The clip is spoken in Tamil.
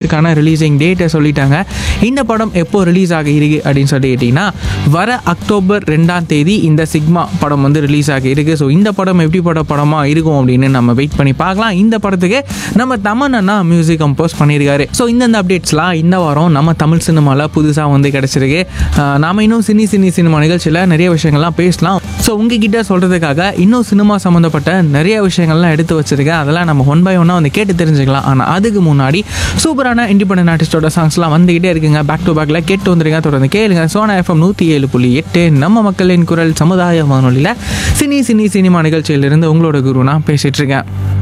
படத்துக்கான ரிலீசிங் டேட்டை சொல்லிட்டாங்க இந்த படம் எப்போ ரிலீஸ் ஆக இருக்கு அப்படின்னு சொல்லி கேட்டிங்கன்னா வர அக்டோபர் ரெண்டாம் தேதி இந்த சிக்மா படம் வந்து ரிலீஸ் ஆகி இருக்கு ஸோ இந்த படம் எப்படிப்பட்ட படமாக இருக்கும் அப்படின்னு நம்ம வெயிட் பண்ணி பார்க்கலாம் இந்த படத்துக்கு நம்ம தமன்னா மியூசிக் கம்போஸ் பண்ணியிருக்காரு ஸோ இந்தந்த அப்டேட்ஸ்லாம் இந்த வாரம் நம்ம தமிழ் சினிமாவில் புதுசாக வந்து கிடச்சிருக்கு ஆஹ் நாம இன்னும் சினி சினி சினிமா நிகழ்ச்சியில் நிறைய விஷயங்கள்லாம் பேசலாம் ஸோ உங்ககிட்ட சொல்கிறதுக்காக இன்னும் சினிமா சம்மந்தப்பட்ட நிறைய விஷயங்கள்லாம் எடுத்து வச்சிருக்கேன் அதெல்லாம் நம்ம ஒன் பை ஒன்னாக வந்து கேட்டு தெரிஞ்சுக்கலாம் ஆனால் அதுக்கு முன்னாடி சூப்பரான இண்டிபெண்டன்ட் ஆர்டிஸ்டோட சாங்ஸ்லாம் வந்துகிட்டே இருக்குங்க பேக் டு பேக்கில் கேட்டு வந்துருங்க தொடர்ந்து கேளுங்க சோனா எஃப்எம் நூற்றி ஏழு புள்ளி எட்டு நம்ம மக்களின் குரல் சமுதாய வானொலியில் சினி சினி சினிமா நிகழ்ச்சியிலிருந்து உங்களோட குரு நான் பேசிகிட்டு இருக்கேன்